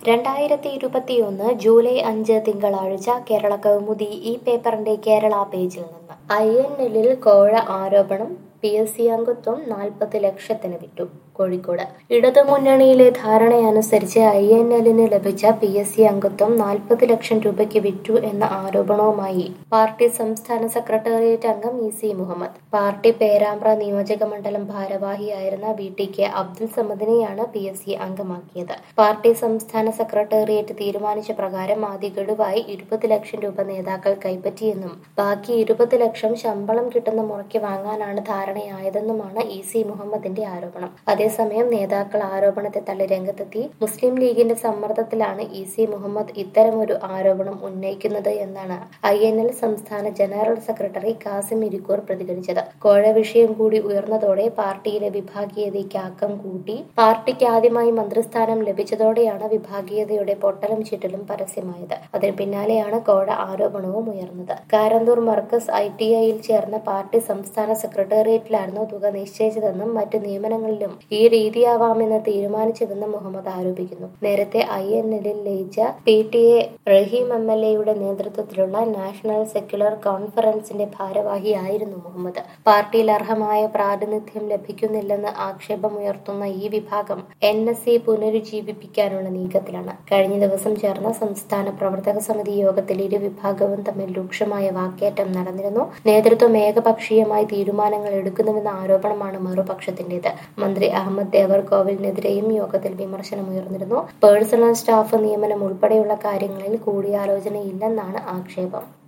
രണ്ടായിരത്തി ഇരുപത്തിയൊന്ന് ജൂലൈ അഞ്ച് തിങ്കളാഴ്ച കേരള കൗമുദി ഈ പേപ്പറിന്റെ കേരള പേജിൽ നിന്ന് ഐ എൻ എല്ലിൽ കോഴ ആരോപണം പി എസ് സി അംഗത്വം നാൽപ്പത് ലക്ഷത്തിന് വിറ്റു കോഴിക്കോട് ഇടതുമുന്നണിയിലെ ധാരണയനുസരിച്ച് ഐ എൻ എല്ലിന് ലഭിച്ച പി എസ് സി അംഗത്വം നാൽപ്പത് ലക്ഷം രൂപയ്ക്ക് വിറ്റു എന്ന ആരോപണവുമായി പാർട്ടി സംസ്ഥാന സെക്രട്ടേറിയറ്റ് അംഗം E C Muhammad party Perambra നിയോജക മണ്ഡലം ഭാരവാഹിയായിരുന്ന വി ടി കെ അബ്ദുൽ സമദിനെയാണ് പി എസ് സി അംഗമാക്കിയത് പാർട്ടി സംസ്ഥാന സെക്രട്ടേറിയറ്റ് തീരുമാനിച്ച പ്രകാരം ആദ്യ ഗഡുവായി ഇരുപത് ലക്ഷം രൂപ നേതാക്കൾ കൈപ്പറ്റിയെന്നും ബാക്കി ഇരുപത് ലക്ഷം ശമ്പളം കിട്ടുന്ന മുറയ്ക്ക് വാങ്ങാനാണ് ധാരണയായതെന്നുമാണ് ഇ സി മുഹമ്മദിന്റെ ആരോപണം അതേസമയം നേതാക്കൾ ആരോപണത്തെ തള്ളി രംഗത്തെത്തി മുസ്ലിം ലീഗിന്റെ സമ്മർദ്ദത്തിലാണ് ഇ സി മുഹമ്മദ് ഇത്തരമൊരു ആരോപണം ഉന്നയിക്കുന്നത് എന്നാണ് ഐ എൻ എൽ സംസ്ഥാന ജനറൽ സെക്രട്ടറി കാസിം ഇരിക്കൂർ പ്രതികരിച്ചത് കോഴ വിഷയം കൂടി ഉയർന്നതോടെ പാർട്ടിയിലെ വിഭാഗീയതയ്ക്ക് ആക്കം കൂട്ടി പാർട്ടിക്ക് ആദ്യമായി മന്ത്രിസ്ഥാനം ലഭിച്ചതോടെയാണ് വിഭാഗീയതയുടെ പൊട്ടലും ചിറ്റലും പരസ്യമായത് അതിന് പിന്നാലെയാണ് കോഴ ആരോപണവും ഉയർന്നത് കാരന്തൂർ മർക്കസ് ഐ ടി ഐയിൽ ചേർന്ന പാർട്ടി സംസ്ഥാന സെക്രട്ടേറിയറ്റിലായിരുന്നു തുക നിശ്ചയിച്ചതെന്നും മറ്റ് നിയമനങ്ങളിലും ഈ രീതിയാവാമെന്ന് തീരുമാനിച്ചതെന്നും മുഹമ്മദ് ആരോപിക്കുന്നു നേരത്തെ ഐ എൻ എല്ലിൽ ലയിച്ച P T A Rahim M L എയുടെ നേതൃത്വത്തിലുള്ള നാഷണൽ സെക്യുലർ കോൺഫറൻസിന്റെ ഭാരവാഹിയായിരുന്നു മുഹമ്മദ് പാർട്ടിയിൽ അർഹമായ പ്രാതിനിധ്യം ലഭിക്കുന്നില്ലെന്ന് ആക്ഷേപമുയർത്തുന്ന ഈ വിഭാഗം എൻ എസ് സി പുനരുജ്ജീവിപ്പിക്കാനുള്ള നീക്കത്തിലാണ് കഴിഞ്ഞ ദിവസം ചേർന്ന സംസ്ഥാന പ്രവർത്തക സമിതി യോഗത്തിൽ ഇരു വിഭാഗവും തമ്മിൽ രൂക്ഷമായ വാക്കേറ്റം നടന്നിരുന്നു നേതൃത്വം ഏകപക്ഷീയമായി തീരുമാനങ്ങൾ എടുക്കുന്നുവെന്ന ആരോപണമാണ് മറുപക്ഷത്തിന്റേത് മന്ത്രി അഹമ്മദ് ദേവർകോവിലിനെതിരെയും യോഗത്തിൽ വിമർശനമുയർന്നിരുന്നു പേഴ്സണൽ സ്റ്റാഫ് നിയമനം ഉൾപ്പെടെയുള്ള കാര്യങ്ങളിൽ കൂടിയാലോചനയില്ലെന്നാണ് ആക്ഷേപം